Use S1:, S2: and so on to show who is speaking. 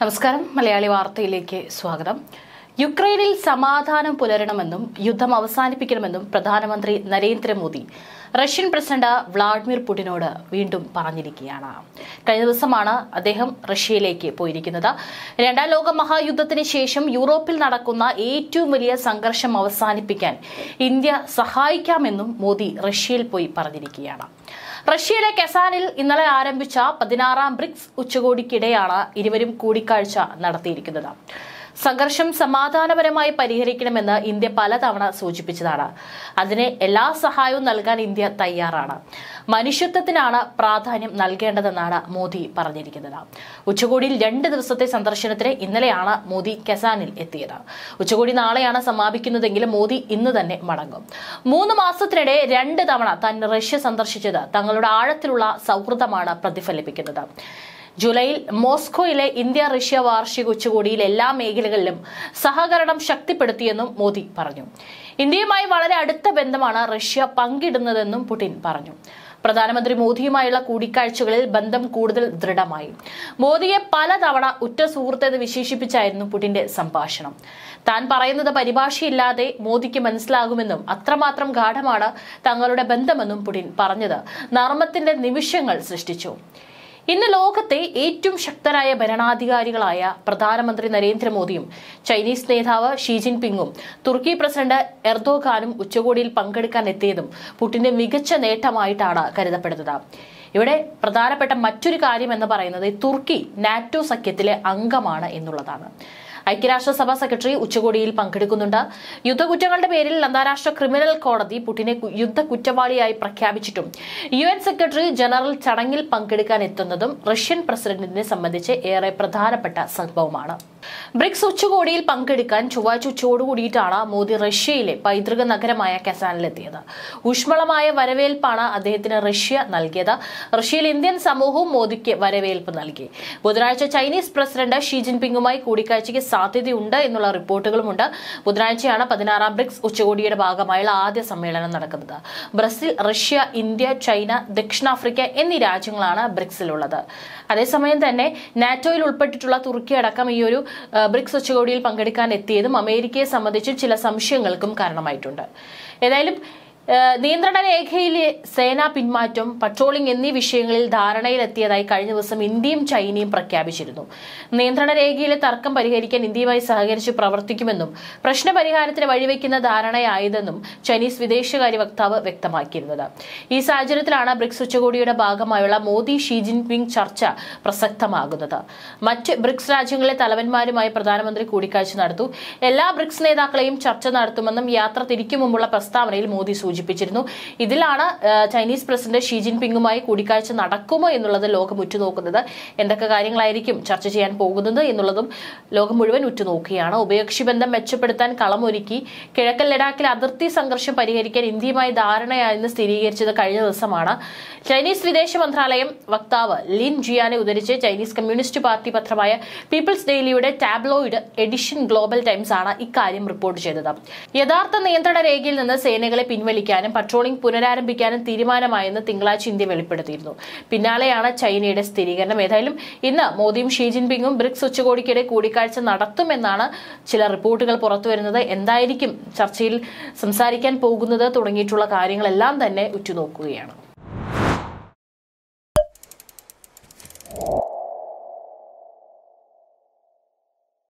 S1: നമസ്കാരം മലയാളി വാർത്തയിലേക്ക് സ്വാഗതം യുക്രൈനിൽ സമാധാനം പുലരണമെന്നും യുദ്ധം അവസാനിപ്പിക്കണമെന്നും പ്രധാനമന്ത്രി നരേന്ദ്രമോദി റഷ്യൻ പ്രസിഡന്റ് വ്ളാഡിമിർ പുടിനോട് വീണ്ടും പറഞ്ഞിരിക്കുകയാണ് കഴിഞ്ഞ ദിവസമാണ് അദ്ദേഹം റഷ്യയിലേക്ക് പോയിരിക്കുന്നത് രണ്ടാം ലോക മഹായുദ്ധത്തിന് ശേഷം യൂറോപ്പിൽ നടക്കുന്ന ഏറ്റവും വലിയ സംഘർഷം അവസാനിപ്പിക്കാൻ ഇന്ത്യ സഹായിക്കാമെന്നും മോദി റഷ്യയിൽ പോയി പറഞ്ഞിരിക്കുകയാണ് റഷ്യയിലെ കെസാനിൽ ഇന്നലെ ആരംഭിച്ച പതിനാറാം ബ്രിക്സ് ഉച്ചകോടിക്കിടെയാണ് ഇരുവരും കൂടിക്കാഴ്ച നടത്തിയിരിക്കുന്നത് സംഘർഷം സമാധാനപരമായി പരിഹരിക്കണമെന്ന് ഇന്ത്യ പലതവണ സൂചിപ്പിച്ചതാണ് അതിന് എല്ലാ സഹായവും നൽകാൻ ഇന്ത്യ തയ്യാറാണ് മനുഷ്യത്വത്തിനാണ് പ്രാധാന്യം നൽകേണ്ടതെന്നാണ് മോദി പറഞ്ഞിരിക്കുന്നത് ഉച്ചകോടിയിൽ രണ്ട് ദിവസത്തെ സന്ദർശനത്തിന് ഇന്നലെയാണ് മോദി കെസാനിൽ എത്തിയത് ഉച്ചകോടി നാളെയാണ് സമാപിക്കുന്നതെങ്കിലും മോദി ഇന്ന് തന്നെ മടങ്ങും മൂന്ന് മാസത്തിനിടെ രണ്ട് തവണ താൻ റഷ്യ സന്ദർശിച്ചത് തങ്ങളുടെ ആഴത്തിലുള്ള സൗഹൃദമാണ് പ്രതിഫലിപ്പിക്കുന്നത് ജൂലൈയിൽ മോസ്കോയിലെ ഇന്ത്യ റഷ്യ വാർഷിക ഉച്ചകോടിയിൽ എല്ലാ മേഖലകളിലും സഹകരണം ശക്തിപ്പെടുത്തിയെന്നും മോദി പറഞ്ഞു ഇന്ത്യയുമായി വളരെ അടുത്ത ബന്ധമാണ് റഷ്യ പങ്കിടുന്നതെന്നും പുടിൻ പറഞ്ഞു പ്രധാനമന്ത്രി മോദിയുമായുള്ള കൂടിക്കാഴ്ചകളിൽ ബന്ധം കൂടുതൽ ദൃഢമായി മോദിയെ പലതവണ ഉറ്റ സുഹൃത്തെന്ന് വിശേഷിപ്പിച്ചായിരുന്നു പുടിന്റെ സംഭാഷണം താൻ പറയുന്നത് പരിഭാഷയില്ലാതെ മോദിക്ക് മനസ്സിലാകുമെന്നും അത്രമാത്രം ഗാഠമാണ് തങ്ങളുടെ ബന്ധമെന്നും പുടിൻ പറഞ്ഞത് നർമ്മത്തിന്റെ നിമിഷങ്ങൾ സൃഷ്ടിച്ചു ഇന്ന് ലോകത്തെ ഏറ്റവും ശക്തരായ ഭരണാധികാരികളായ പ്രധാനമന്ത്രി നരേന്ദ്രമോദിയും ചൈനീസ് നേതാവ് ഷീ ജിൻപിങ്ങും തുർക്കി പ്രസിഡന്റ് എർദോഗാനും ഉച്ചകോടിയിൽ പങ്കെടുക്കാൻ എത്തിയതും പുടിന്റെ മികച്ച നേട്ടമായിട്ടാണ് കരുതപ്പെടുന്നത് ഇവിടെ പ്രധാനപ്പെട്ട മറ്റൊരു കാര്യം എന്ന് പറയുന്നത് തുർക്കി നാറ്റോ സഖ്യത്തിലെ അംഗമാണ് എന്നുള്ളതാണ് ഐക്യരാഷ്ട്രസഭ സെക്രട്ടറി ഉച്ചകോടിയിൽ പങ്കെടുക്കുന്നുണ്ട് യുദ്ധകുറ്റങ്ങളുടെ പേരിൽ അന്താരാഷ്ട്ര ക്രിമിനൽ കോടതി പുടിനെ കു- യുദ്ധ കുറ്റവാളിയായി പ്രഖ്യാപിച്ചിട്ടും യു എൻ സെക്രട്ടറി ജനറൽ ചടങ്ങിൽ പങ്കെടുക്കാൻ എത്തുന്നതും റഷ്യൻ പ്രസിഡന്റിനെ സംബന്ധിച്ച് ഏറെ പ്രധാനപ്പെട്ട സംഭവമാണ് ബ്രിക്സ് ഉച്ചകോടിയിൽ പങ്കെടുക്കാൻ ചൊവ്വാഴ്ച ഉച്ചയോടുകൂടിയിട്ടാണ് മോദി റഷ്യയിലെ പൈതൃക നഗരമായ കസാനിലെത്തിയത് ഊഷ്മളമായ വരവേൽപ്പാണ് അദ്ദേഹത്തിന് റഷ്യ നൽകിയത് റഷ്യയിൽ ഇന്ത്യൻ സമൂഹവും മോദിക്ക് വരവേൽപ്പ് നൽകി ബുധനാഴ്ച ചൈനീസ് പ്രസിഡന്റ് ഷീ ജിൻപിങ്ങുമായി കൂടിക്കാഴ്ചയ്ക്ക് സാധ്യതയുണ്ട് എന്നുള്ള റിപ്പോർട്ടുകളുമുണ്ട് ബുധനാഴ്ചയാണ് പതിനാറാം ബ്രിക്സ് ഉച്ചകോടിയുടെ ഭാഗമായുള്ള ആദ്യ സമ്മേളനം നടക്കുന്നത് ബ്രസീൽ റഷ്യ ഇന്ത്യ ചൈന ദക്ഷിണാഫ്രിക്ക എന്നീ രാജ്യങ്ങളാണ് ബ്രിക്സിലുള്ളത് അതേസമയം തന്നെ നാറ്റോയിൽ ഉൾപ്പെട്ടിട്ടുള്ള തുർക്കി അടക്കം ഈ ഒരു ആ, ബ്രിക്സ് ഉച്ചകോടിയിൽ പങ്കെടുക്കാൻ എത്തിയതും അമേരിക്കയെ സംബന്ധിച്ച് ചില സംശയങ്ങൾക്കും കാരണമായിട്ടുണ്ട് ഏതായാലും ആ, നിയന്ത്രണ രേഖയിലെ സേനാ പിന്മാറ്റം പട്രോളിംഗ് എന്നീ വിഷയങ്ങളിൽ ധാരണയിലെത്തിയതായി കഴിഞ്ഞ ദിവസം ഇന്ത്യയും ചൈനയും പ്രഖ്യാപിച്ചിരുന്നു നിയന്ത്രണ രേഖയിലെ തർക്കം പരിഹരിക്കാൻ ഇന്ത്യയുമായി സഹകരിച്ച് പ്രവർത്തിക്കുമെന്നും പ്രശ്നപരിഹാരത്തിന് വഴിവെക്കുന്ന ധാരണയായതെന്നും ചൈനീസ് വിദേശകാര്യ വക്താവ് വ്യക്തമാക്കിയിരുന്നത് ഈ സാഹചര്യത്തിലാണ് ബ്രിക്സ് ഉച്ചകോടിയുടെ ഭാഗമായുള്ള മോദി ഷീ ജിൻപിങ് ചർച്ച പ്രസക്തമാകുന്നത് മറ്റ് ബ്രിക്സ് രാജ്യങ്ങളിലെ തലവന്മാരുമായി പ്രധാനമന്ത്രി കൂടിക്കാഴ്ച നടത്തു എല്ലാ ബ്രിക്സ് നേതാക്കളെയും ചർച്ച നടത്തുമെന്നും യാത്ര തിരിക്കും മുമ്പുള്ള പ്രസ്താവനയിൽ മോദി സൂചിപ്പിച്ചിരുന്നു ഇതിലാണ് ആ, ചൈനീസ് പ്രസിഡന്റ് ഷീ ജിൻപിങ്ങുമായി കൂടിക്കാഴ്ച നടക്കുമോ എന്നുള്ളത് ലോകം ഉറ്റുനോക്കുന്നത് എന്തൊക്കെ കാര്യങ്ങളായിരിക്കും ചർച്ച ചെയ്യാൻ പോകുന്നത് എന്നുള്ളതും ലോകം മുഴുവൻ ഉറ്റുനോക്കുകയാണ് ഉഭയകക്ഷി ബന്ധം മെച്ചപ്പെടുത്താൻ കളമൊരുക്കി കിഴക്കൻ ലഡാക്കിൽ അതിർത്തി സംഘർഷം പരിഹരിക്കാൻ ഇന്ത്യയുമായി ധാരണയായെന്ന് സ്ഥിരീകരിച്ചത് കഴിഞ്ഞ ദിവസമാണ് ചൈനീസ് വിദേശ മന്ത്രാലയം വക്താവ് ലിൻ ജിയാനെ ഉദ്ധരിച്ച് ചൈനീസ് കമ്മ്യൂണിസ്റ്റ് പാർട്ടി പത്രമായ പീപ്പിൾസ് ഡെയിലിയുടെ ടാബ്ലോയിഡ് എഡിഷൻ ഗ്ലോബൽ ടൈംസ് ആണ് ഇക്കാര്യം റിപ്പോർട്ട് ചെയ്തത് യഥാർത്ഥ നിയന്ത്രണ രേഖയിൽ നിന്ന് സേനകളെ പിൻവലിക്കാനും പട്രോളിംഗ് പുനരാരംഭിക്കാനും തീരുമാനമായെന്ന് തിങ്കളാഴ്ച ഇന്ത്യ വെളിപ്പെടുത്തിയിരുന്നു പിന്നാലെയാണ് ചൈനയുടെ സ്ഥിരീകരണം ഏതായാലും ഇന്ന് മോദിയും ഷീ ജിൻപിങ്ങും ബ്രിക്സ് ഉച്ചകോടിക്കിടെ കൂടിക്കാഴ്ച നടത്തുമെന്നാണ് ചില റിപ്പോർട്ടുകൾ പുറത്തുവരുന്നത് എന്തായിരിക്കും ചർച്ചയിൽ സംസാരിക്കാൻ പോകുന്നത് തുടങ്ങിയിട്ടുള്ള കാര്യങ്ങളെല്ലാം തന്നെ ഉറ്റുനോക്കുകയാണ്